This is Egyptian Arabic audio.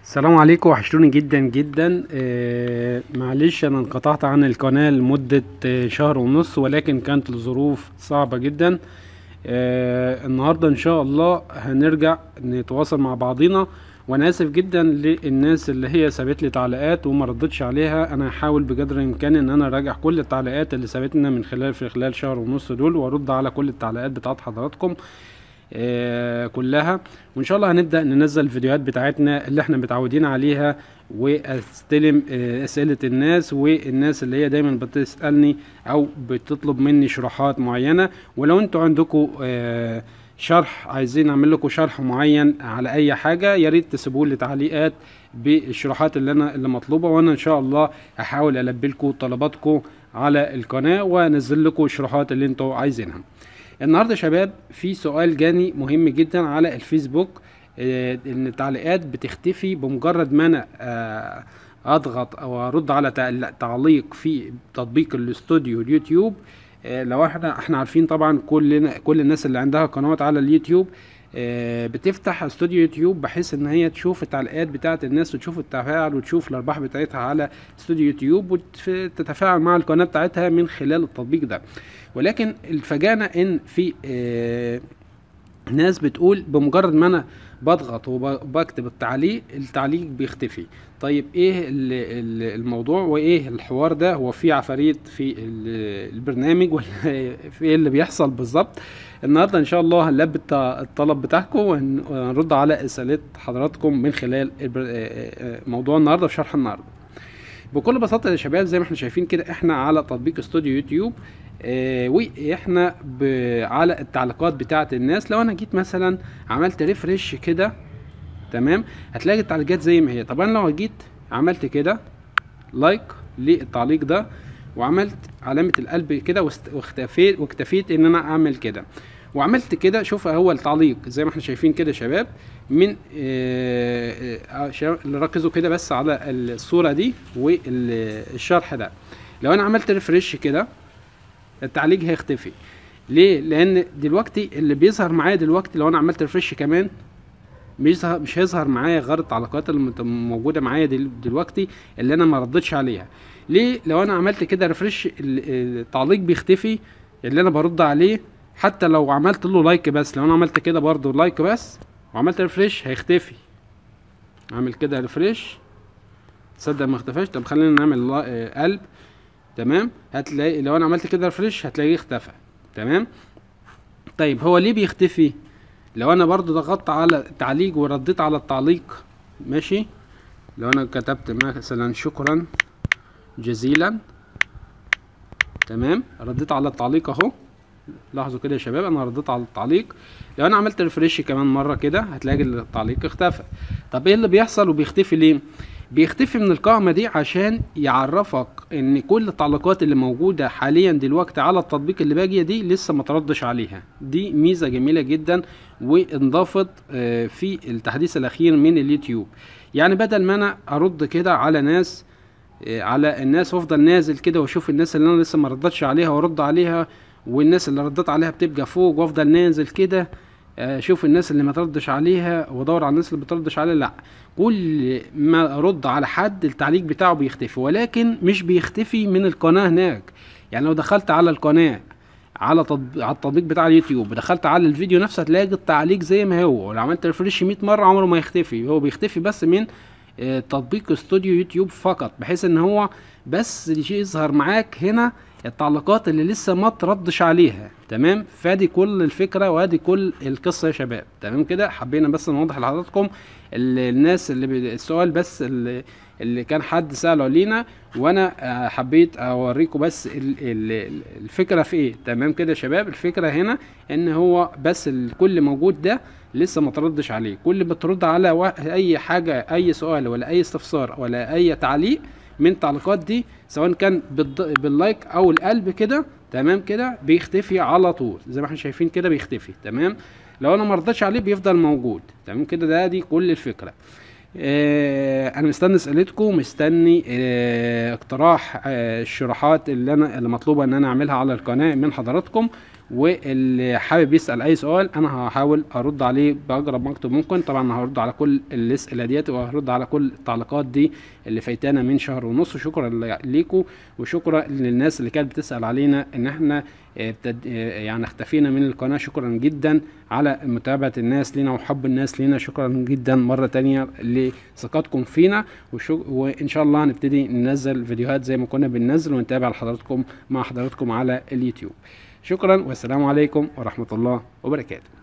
السلام عليكم وحشتوني جدا جدا آه معلش انا انقطعت عن القناة لمدة آه شهر ونص ولكن كانت الظروف صعبة جدا آه النهاردة ان شاء الله هنرجع نتواصل مع بعضينا وانا اسف جدا للناس اللي هي سابت لي تعليقات وما ردتش عليها انا هحاول بقدر الامكان ان انا اراجع كل التعليقات اللي سابتنا من خلال في خلال شهر ونص دول وارد على كل التعليقات بتاعت حضراتكم آه، كلها وان شاء الله هنبدا ننزل الفيديوهات بتاعتنا اللي احنا متعودين عليها واستلم آه، اسئله الناس والناس اللي هي دايما بتسالني او بتطلب مني شروحات معينه ولو انتوا عندكم آه، شرح عايزين اعمل لكم شرح معين على اي حاجه يا ريت تسيبوا لي تعليقات بالشروحات اللي انا اللي مطلوبه وانا ان شاء الله هحاول البي لكم طلباتكم على القناه وانزل لكم الشروحات اللي انتوا عايزينها النهارده يا شباب في سؤال جاني مهم جدا على الفيسبوك آه، ان التعليقات بتختفي بمجرد ما انا آه، اضغط او ارد على تع- تعليق في تطبيق الاستوديو اليوتيوب آه، لو احنا احنا عارفين طبعا كلنا كل الناس اللي عندها قنوات على اليوتيوب آه، بتفتح استوديو يوتيوب بحيث ان هي تشوف التعليقات بتاعت الناس وتشوف التفاعل وتشوف الارباح بتاعتها على استوديو يوتيوب وتتفاعل مع القناه بتاعتها من خلال التطبيق ده ولكن اتفاجئنا ان في آه، ناس بتقول بمجرد ما انا بضغط وبكتب التعليق التعليق بيختفي طيب ايه ال- ال- الموضوع وايه الحوار ده هو في عفاريت في ال- البرنامج ولا في ايه اللي بيحصل بالظبط النهارده ان شاء الله هنلبي الط- الطلب بتاعكم وهن- وهنرد على اسئله حضراتكم من خلال البر- آه، آه، موضوع النهارده في شرح النهارده بكل بساطه يا شباب زي ما احنا شايفين كده احنا على تطبيق استوديو يوتيوب آه واحنا ب... على التعليقات بتاعه الناس لو انا جيت مثلا عملت ريفرش كده تمام هتلاقي التعليقات زي ما هي طب انا لو جيت عملت كده لايك للتعليق ده وعملت علامه القلب كده واست- واختفيت واكتفيت ان انا اعمل كده وعملت كده شوف هو التعليق زي ما احنا شايفين كده يا شباب من آه، آه، شباب اللي ركزوا كده بس على الصوره دي والشرح ده لو انا عملت ريفرش كده التعليق هيختفي ليه لان دلوقتي اللي بيظهر معايا دلوقتي لو انا عملت ريفرش كمان مش ظهر- مش هيظهر معايا غير التعليقات اللي مت- موجوده معايا دل- دلوقتي اللي انا ما ردتش عليها ليه لو انا عملت كده ريفرش ال- التعليق بيختفي اللي انا برد عليه حتى لو عملت له لايك بس لو انا عملت كده برضو لايك بس وعملت ريفرش هيختفي اعمل كده ريفرش تصدق ما اختفاش طب خلينا نعمل لا- آه، قلب تمام هتلاقي لو انا عملت كده ريفرش هتلاقيه اختفى تمام طيب هو ليه بيختفي لو انا برضو ضغطت على تعليق ورديت على التعليق ماشي لو انا كتبت مثلا شكرا جزيلا تمام رديت على التعليق اهو لاحظوا كده يا شباب انا رديت على التعليق لو انا عملت ريفريش كمان مره كده هتلاقي التعليق اختفى طب ايه اللي بيحصل وبيختفي ليه بيختفي من القائمة دي عشان يعرفك ان كل التعليقات اللي موجودة حاليا دلوقتي على التطبيق اللي باقية دي لسه ما تردش عليها دي ميزة جميلة جدا وانضافت آه، في التحديث الاخير من اليوتيوب يعني بدل ما انا ارد كده على ناس آه، على الناس وافضل نازل كده واشوف الناس اللي انا لسه ما ردتش عليها وارد عليها والناس اللي ردت عليها بتبقى فوق وافضل نازل كده آه، اشوف الناس اللي ما تردش عليها وادور على الناس اللي بتردش عليها لا كل ما ارد على حد التعليق بتاعه بيختفي ولكن مش بيختفي من القناه هناك يعني لو دخلت على القناه على تطبيق على التطبيق بتاع اليوتيوب دخلت على الفيديو نفسه هتلاقي التعليق زي ما هو ولو عملت ريفريش 100 مره عمره ما يختفي هو بيختفي بس من آه، تطبيق استوديو يوتيوب فقط بحيث ان هو بس يظهر معاك هنا التعليقات اللي لسه ما تردش عليها تمام فادي كل الفكره وادي كل القصه يا شباب تمام كده حبينا بس نوضح لحضراتكم ال- الناس اللي بي- السؤال بس اللي, اللي كان حد ساله لينا وانا آه، حبيت اوريكم بس ال- ال- الفكره في ايه تمام كده يا شباب الفكره هنا ان هو بس الكل موجود ده لسه ما تردش عليه كل ما ترد على وا- اي حاجه اي سؤال ولا اي استفسار ولا اي تعليق من التعليقات دي سواء كان بالض- باللايك او القلب كده تمام كده بيختفي على طول زي ما احنا شايفين كده بيختفي تمام لو انا ما رضيتش عليه بيفضل موجود تمام كده ده دي كل الفكره آه انا مستني اسئلتكم مستني آه اقتراح آه الشروحات اللي انا اللي مطلوبه ان انا اعملها على القناه من حضراتكم واللي حابب يسال اي سؤال انا هحاول ارد عليه باقرب وقت ممكن طبعا هرد على كل الاسئله ديت وهرد على كل التعليقات دي اللي فايتانا من شهر ونص شكرا ليكم وشكرا للناس اللي كانت بتسال علينا ان احنا آه، بتد... آه، يعني اختفينا من القناه شكرا جدا على متابعه الناس لينا وحب الناس لينا شكرا جدا مره تانية لثقتكم فينا وشو... وان شاء الله هنبتدي ننزل فيديوهات زي ما كنا بننزل ونتابع لحضراتكم مع حضراتكم على اليوتيوب شكرا والسلام عليكم ورحمه الله وبركاته